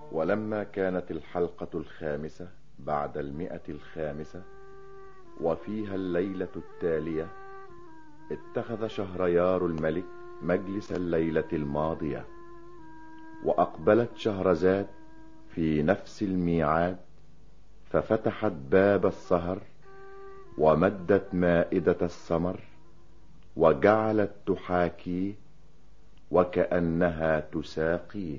ولما كانت الحلقة الخامسة بعد المئة الخامسة وفيها الليلة التالية اتخذ شهريار الملك مجلس الليلة الماضية وأقبلت شهرزاد في نفس الميعاد ففتحت باب السهر ومدت مائدة السمر وجعلت تحاكيه وكأنها تساقيه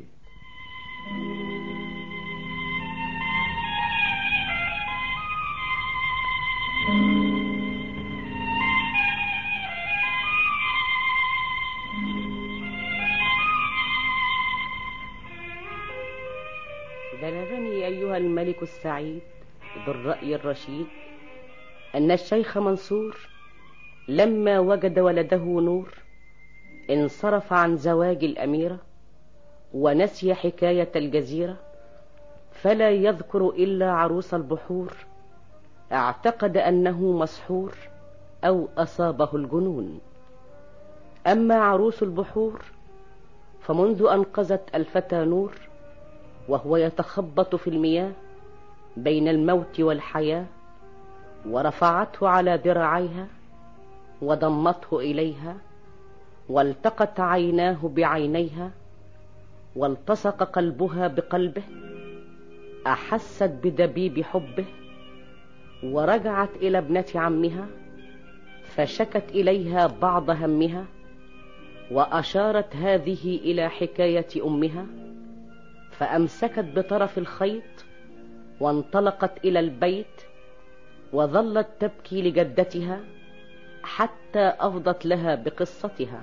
بلغني أيها الملك السعيد ذو الرأي الرشيد أن الشيخ منصور لما وجد ولده نور انصرف عن زواج الأميرة ونسي حكاية الجزيرة فلا يذكر إلا عروس البحور اعتقد أنه مسحور أو أصابه الجنون أما عروس البحور فمنذ أنقذت الفتى نور وهو يتخبط في المياه بين الموت والحياة ورفعته على ذراعيها وضمته إليها والتقت عيناه بعينيها والتصق قلبها بقلبه أحست بدبيب حبه ورجعت إلى ابنة عمها فشكت إليها بعض همها وأشارت هذه إلى حكاية أمها فأمسكت بطرف الخيط وانطلقت إلى البيت وظلت تبكي لجدتها حتى أفضت لها بقصتها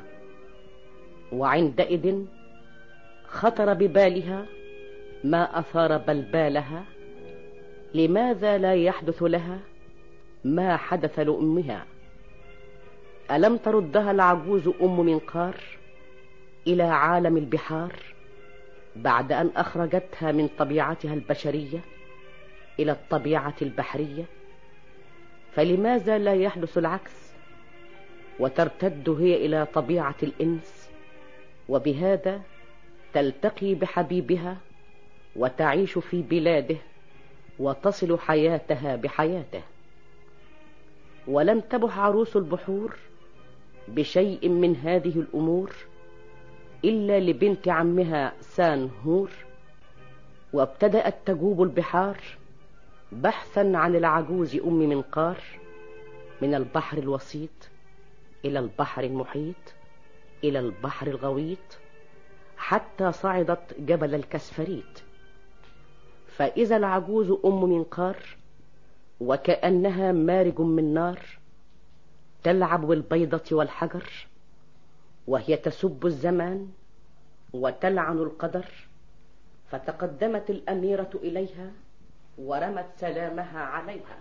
وعندئذ خطر ببالها ما أثار بلبالها لماذا لا يحدث لها ما حدث لأمها ألم تردها العجوز أم منقار إلى عالم البحار بعد أن أخرجتها من طبيعتها البشرية إلى الطبيعة البحرية فلماذا لا يحدث العكس وترتد هي إلى طبيعة الإنس وبهذا تلتقي بحبيبها وتعيش في بلاده وتصل حياتها بحياته ولم تبح عروس البحور بشيء من هذه الأمور إلا لبنت عمها سان هور وابتدأت تجوب البحار بحثا عن العجوز أم منقار من البحر الوسيط إلى البحر المحيط إلى البحر الغويط حتى صعدت جبل الكسفريت فإذا العجوز أم منقار وكأنها مارج من نار تلعب بالبيضة والحجر وهي تسب الزمان وتلعن القدر فتقدمت الأميرة إليها ورمت سلامها عليها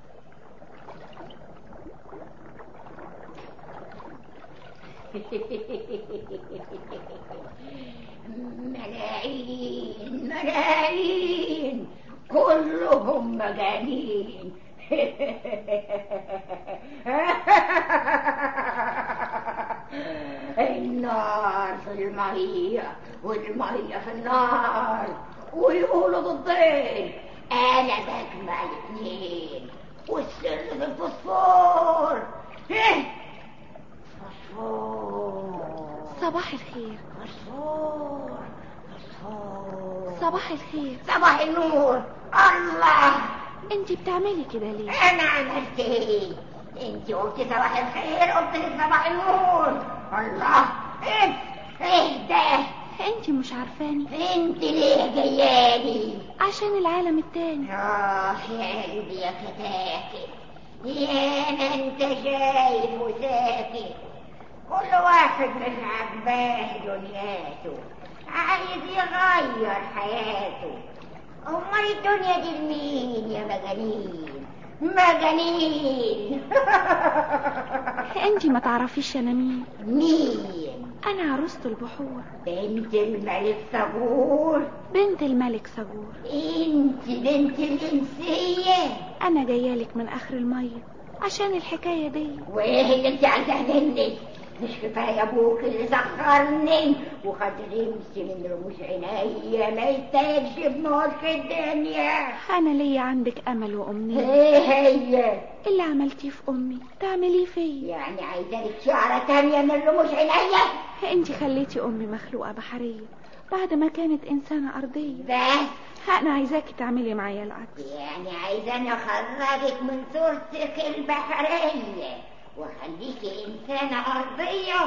ملايين ملايين كلهم مجانين النار في المية والمية في النار ويقولوا ضدين انا بجمع الاثنين والسر في الفوسفور إيه؟ فوسفور صباح الخير فوسفور فوسفور صباح الخير صباح النور الله انت بتعملي كده ليه انا عملت ايه انت قلتي صباح الخير قلت لك صباح النور الله ايه ايه ده انت مش عارفاني انت ليه جايالي عشان العالم التاني اه يا قلبي يا فتاكي يا ما انت شايف وساكت كل واحد مش عجباه دنياته عايز يغير حياته امال الدنيا دي لمين يا مجانين مجانين انت ما تعرفيش انا مين مين انا عروسة البحور بنت الملك صبور بنت الملك صبور انت بنت الانسيه انا جايالك من اخر المية عشان الحكاية دي وايه اللي انت عايزاه مني مش كفايه ابوك اللي سخرني وخد رمسي من رموش عينيا ما يتاجش بملك الدنيا انا ليا عندك امل وامنيه ايه هي اللي عملتيه في امي تعمليه فيا يعني عايزه لك شعره تانية من رموش عينيا انت خليتي امي مخلوقه بحريه بعد ما كانت انسانه ارضيه بس انا عايزاكي تعملي معايا العكس يعني عايزاني اخرجك من صورتك البحرية واخليكي انسانة ارضية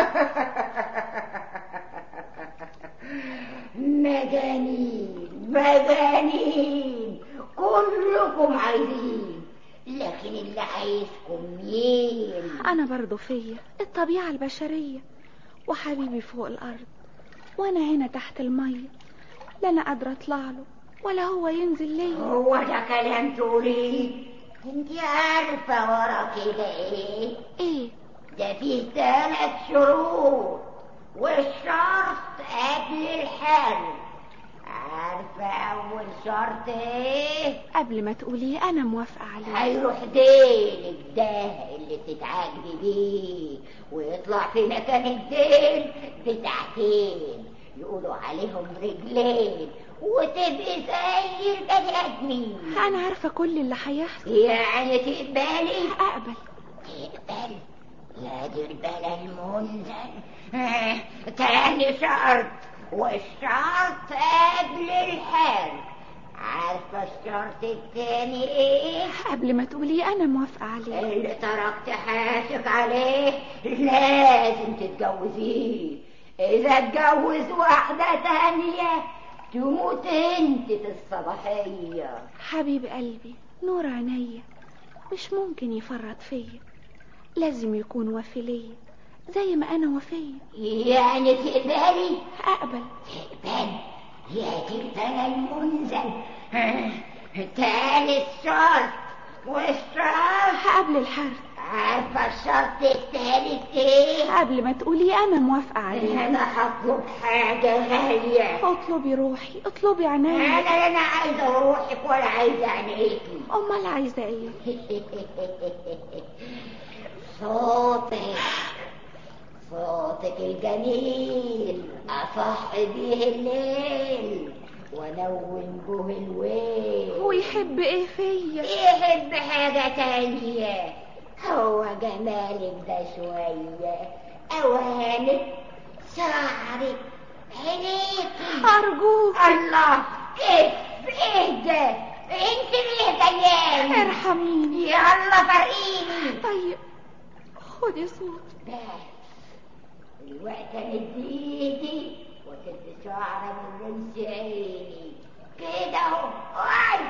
مجانين مجانين كلكم عايزين لكن اللي عايزكم مين انا برضو فيا الطبيعه البشريه وحبيبي فوق الارض وانا هنا تحت الميه لا انا قادره اطلع له ولا هو ينزل ليا هو ده كلام تقوليه انت عارفة ورا كده ايه ايه ده فيه ثلاث شروط والشرط قبل الحل عارفة أول شرط إيه؟ قبل ما تقوليه انا موافقه عليه هيروح ديلك ده اللي بتتعاجبي بيه ويطلع في مكان الديل بتاعتين يقولوا عليهم رجلين وتبقي زي البني آدمين انا عارفه كل اللي هيحصل يعني تقبلي اقبل تقبل يا دي البلا المنزل آه، تاني شرط والشرط قبل الحال عارفة الشرط التاني ايه؟ قبل ما تقوليه انا موافقه عليه اللي تركت حياتك عليه لازم تتجوزيه إذا اتجوز واحدة تانية تموت انت في الصباحية حبيب قلبي نور عينيا مش ممكن يفرط فيا لازم يكون وفي ليا زي ما انا وفيه يعني تقبلي اقبل تقبل يا دي البلا المنزل آه، تالت شرط والشرط قبل الحرب عارفة الشرط التالت ايه؟ قبل ما تقولي انا موافقه عليه انا هطلب حاجة غالية اطلبي روحي اطلبي عينيا انا لا انا عايزة روحك ولا عايزة عينيكي امال عايزه ايه صوتك صوتك الجميل أصح به الليل ونوم به الويل هو يحب ايه فيا يحب حاجة تانية هو جمالك ده شوية أوانك شعرك عينيكي ارجوك الله كيف ايه ده انت ليه جاياني ارحميني يلا فرقيني طيب خدي صوت بس الوقت مد ايدي وشد شعرة من رمش عيني كده اهو اي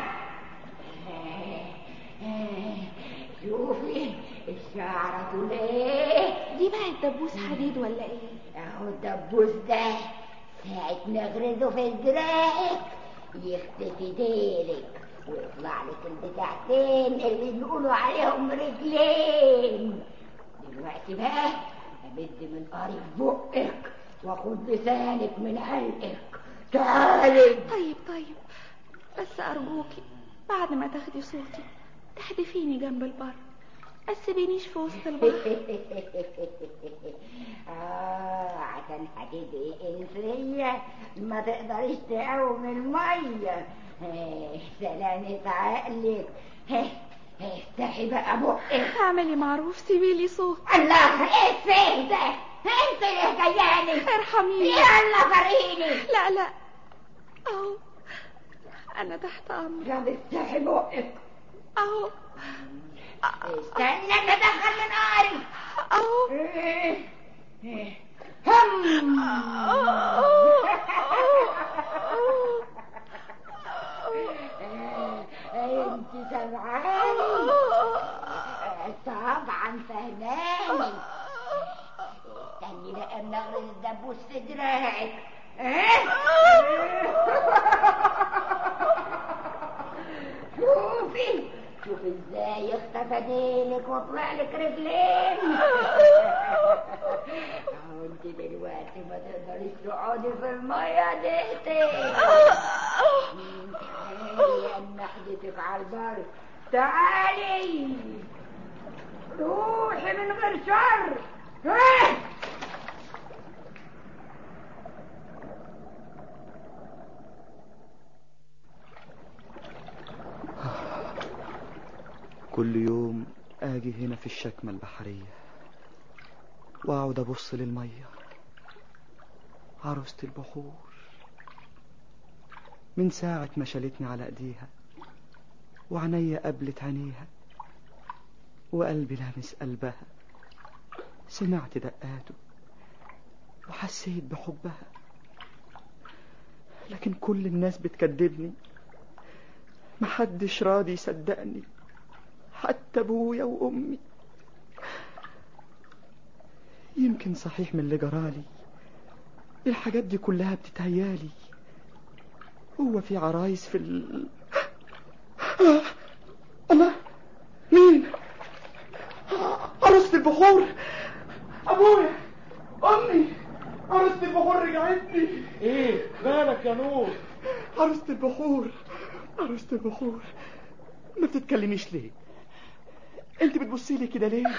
شوفي الشعرة ليه دي بقى الدبوس حديد ولا ايه اهو الدبوس ده ساعة نغرزه في دراعك يختفي ديلك ويطلع لك البتاعتين اللي بيقولوا عليهم رجلين دلوقتي بقى امد من قريب بقك واخد لسانك من علقك تعالي طيب طيب بس ارجوكي بعد ما تاخدي صوتي تحدفيني جنب البر ما تسيبينيش في وسط البحر آه عشان هتبقي إنسية ما تقدريش تقوم المية آه، سلامة عقلك آه، افتحي بقى بقك اعملي معروف سيبيلي صوت الله ايه السيف ده انت اللي جاياني ارحميني يلا فريني لا لا اهو انا تحت امرك طب افتحي بقك اهو استنى ادخل من ناري اهو هم انت سمعاني طبعا فهماني استني بقى منغرز الدبوس في دراعك شوفي شوفي ازاي اختفى ديلك وطلع لك رجلين اهو انت دلوقتي ما تقدريش تقعدي في الميه دقيقتين تعالي ان حدتك على البر تعالي روحي من غير شر كل يوم اجي هنا في الشكمة البحرية واقعد ابص للمية عروسة البحور من ساعة ما شالتني على ايديها وعينيا قبلت عينيها وقلبي لامس قلبها سمعت دقاته وحسيت بحبها لكن كل الناس بتكذبني محدش راضي يصدقني حتى ابويا وامي يمكن صحيح من اللي جرالي الحاجات دي كلها بتتهيالي هو في عرايس في ال... آه، الله مين عروسة البحور ابويا امي عروسة البحور رجعتني ايه مالك يا نور عروسة البحور عروسة البحور ما بتتكلميش ليه انت بتبصي لي كده ليه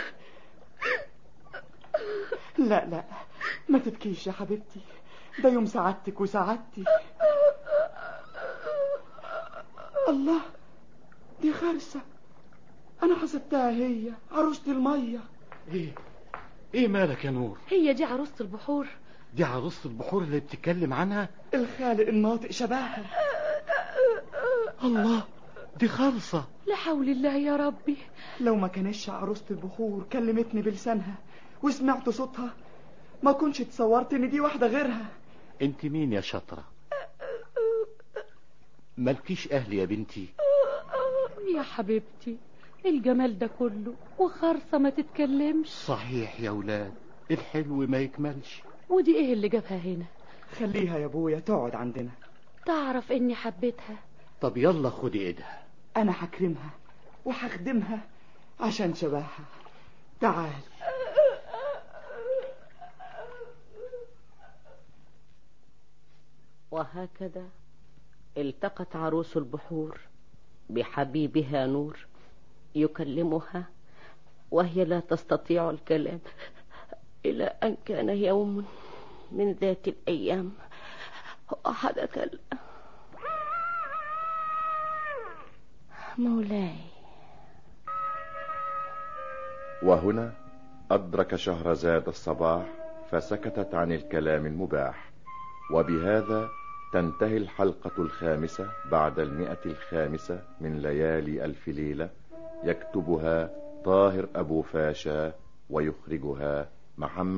لا لا ما تبكيش يا حبيبتي ده يوم سعادتك وسعادتي الله دي خرسة انا حسبتها هي عروسة المية ايه ايه مالك يا نور هي دي عروسة البحور دي عروسة البحور اللي بتتكلم عنها الخالق الناطق شبهها الله دي خالصة لا حول الله يا ربي لو ما كانش عروسة البحور كلمتني بلسانها وسمعت صوتها ما كنتش تصورت ان دي واحدة غيرها انت مين يا شطرة مالكيش اهل يا بنتي يا حبيبتي الجمال ده كله وخرصة ما تتكلمش صحيح يا ولاد الحلو ما يكملش ودي ايه اللي جابها هنا خليها يا ابويا تقعد عندنا تعرف اني حبيتها طب يلا خدي ايدها انا هكرمها وهخدمها عشان شبهها تعال وهكذا التقت عروس البحور بحبيبها نور يكلمها وهي لا تستطيع الكلام إلى أن كان يوم من ذات الأيام وحدث ال... مولاي وهنا أدرك شهرزاد الصباح فسكتت عن الكلام المباح وبهذا تنتهي الحلقة الخامسة بعد المئة الخامسة من ليالي ألف ليلة يكتبها طاهر أبو فاشا ويخرجها محمد